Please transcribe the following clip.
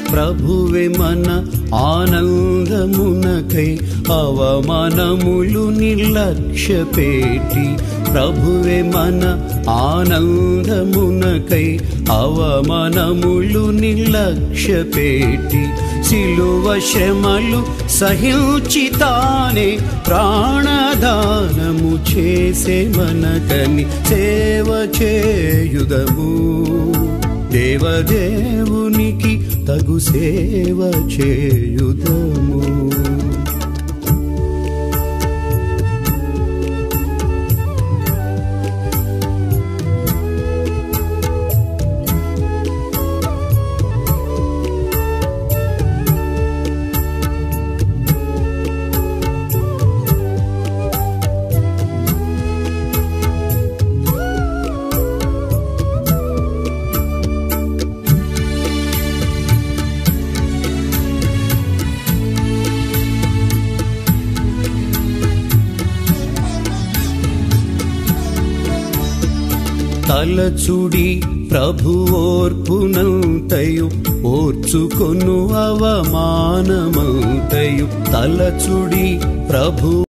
ప్రభువే మన ఆనందమునకై అవమానములు నిర్లక్ష్య పెట్టి ప్రభువే మన ఆనందమునకై అవమానములు నిర్లక్ష్య పెట్టి సిలువ శ్రమలు సహించితానే ప్రాణదానము చేసే మనకని సేవ చేయుదము దేవదేవునికి తగు సేవ చేయుదము తలచుడి ప్రభు ఓర్పునంతయు ఓర్చుకొను అవమానమంతయు తలచుడి ప్రభు